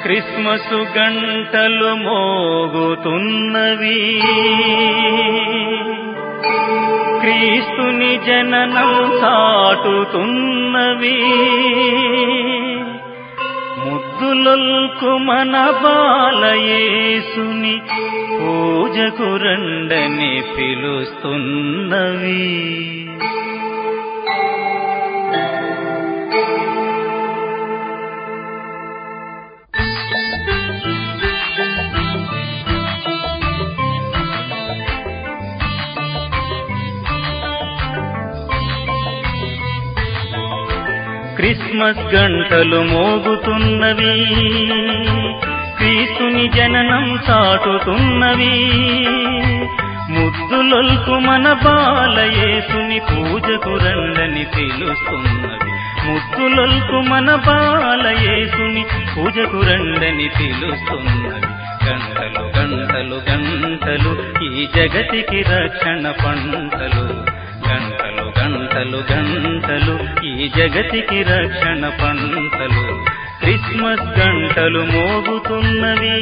Christmas గంటలు మోగుతున్నవి క్రీస్తుని జననం చాటుతున్నవి ముద్దులొల్కు మన బాలయేసుని పూజకు రండని పిలుస్తున్నవి క్రిస్మస్ గంటలు మోగుతున్నవి క్రీస్తుని జననం చాటుతున్నవి ముద్దులొల్కు మన బాలయేసుని పూజకు రండని పిలుస్తున్నవి ముద్దులొల్కు మన బాలయేసుని పూజకు రండని పిలుస్తున్నవి గంటలు గంటలు గంటలు ఈ జగతికి రక్షణ పంటలు గంటలు గంటలు గంటలు ఈ జగతికి రక్షణ పంటలు క్రిస్మస్ గంటలు మోగుతున్నవి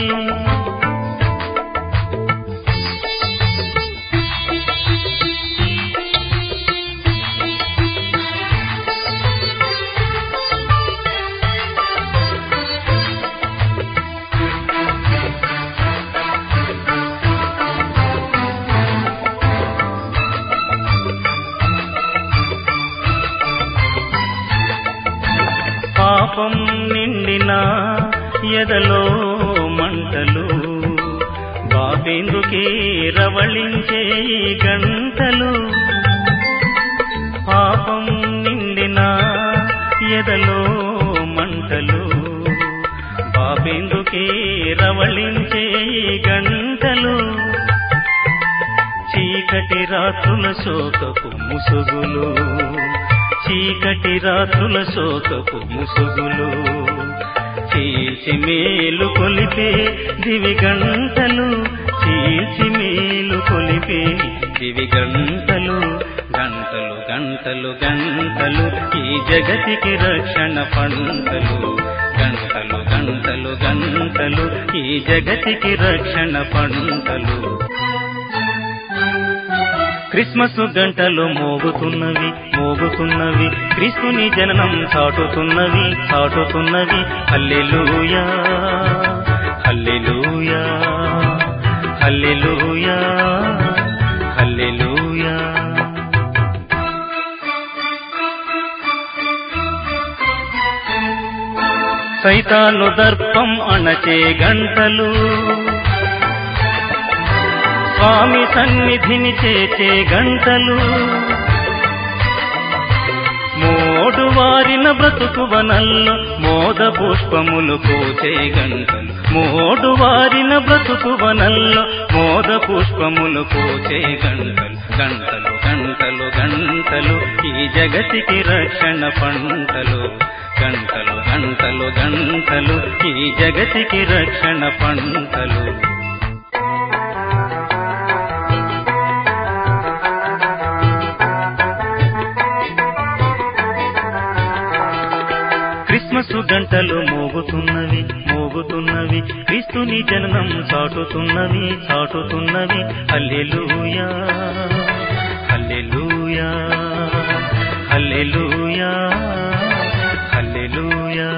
పాపం నిండిన ఎదలో మంటలు బాబేందుకే రవళించే ఈ గంటలు పాపం నిండిన ఎదలో మంటలు బాబేందుకే రవళించే ఈ గంటలు చీకటి రాత్రుల శోకపు ముసుగులు చీకటి రాత్రుల శోకపు ముసుగులు చీల్చి మేలు కొలిపే దివి గంటలు చీల్చి మేలు కొలిపే దివి గంటలు గంటలు గంటలు గంటలు ఈ జగతికి రక్షణ పంటలు గంటలు గంటలు గంటలు ఈ జగతికి రక్షణ పంటలు క్రిస్మస్ గంటలు మోగుతున్నవి మోగుతున్నవి క్రీస్తుని జననం చాటుతున్నవి చాటుతున్నవి హల్లెలూయా హల్లెలూయా హల్లెలూయా హల్లెలూయా సైతాను దర్పం అణచే గంటలు స్వామి సన్నిధిని చేచే గంటలు మోడు వారిన బ్రతుకు వనల్లో మోద పుష్పములు పూచే గంటలు మోడు వారిన బ్రతుకు వనల్లో మోద పుష్పములు పూచే గంటలు గంటలు గంటలు గంటలు ఈ జగతికి రక్షణ పంటలు గంటలు గంటలు గంటలు ఈ జగతికి రక్షణ పంటలు క్రిస్మస్ గంటలు మోగుతున్నవి మోగుతున్నవి క్రీస్తుని జననం చాటుతున్నవి చాటుతున్నవి హల్లెలూయా హల్లెలూయా హల్లెలూయా హల్లెలూయా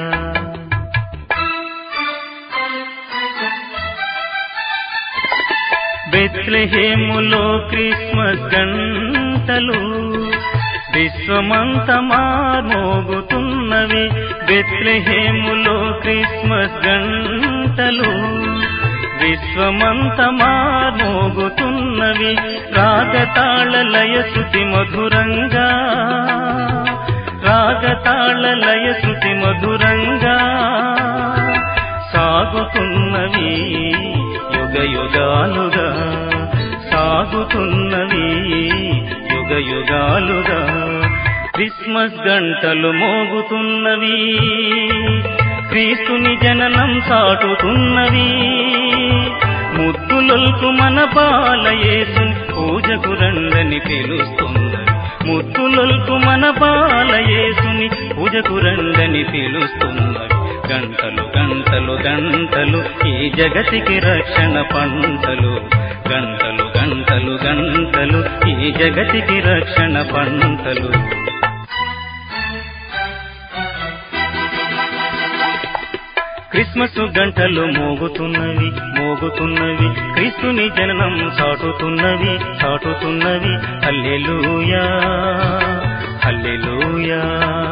బెత్లెహేములో క్రిస్మస్ గంటలు విశ్వమంతమా మోగుతున్నవి బెత్లెహేములో క్రిస్మస్ గంటలు విశ్వమంతమా మోగుతున్నవి రాగతాళ లయ శృతి మధురంగా రాగతాళ లయ శృతి మధురంగా సాగుతున్నవి యుగ యుగాలుగా సాగుతున్నవి యుగ యుగాలుగా క్రిస్మస్ గంటలు మోగుతున్నవి క్రీస్తుని జననం సాటుతున్నవి ముద్దులొల్కు మన బాలయేసుని పూజకు రండని పిలుస్తున్నవి ముద్దులొల్కు మన బాలయేసుని పూజకు రండని పిలుస్తున్నవి గంటలు గంటలు గంటలు ఈ జగతికి రక్షణ పంటలు గంటలు గంటలు గంటలు ఈ జగతికి రక్షణ పంటలు క్రిస్మస్ గంటలు మోగుతున్నవి మోగుతున్నవి క్రీస్తుని జననం చాటుతున్నవి చాటుతున్నవి హల్లెలూయా హల్లెలూయా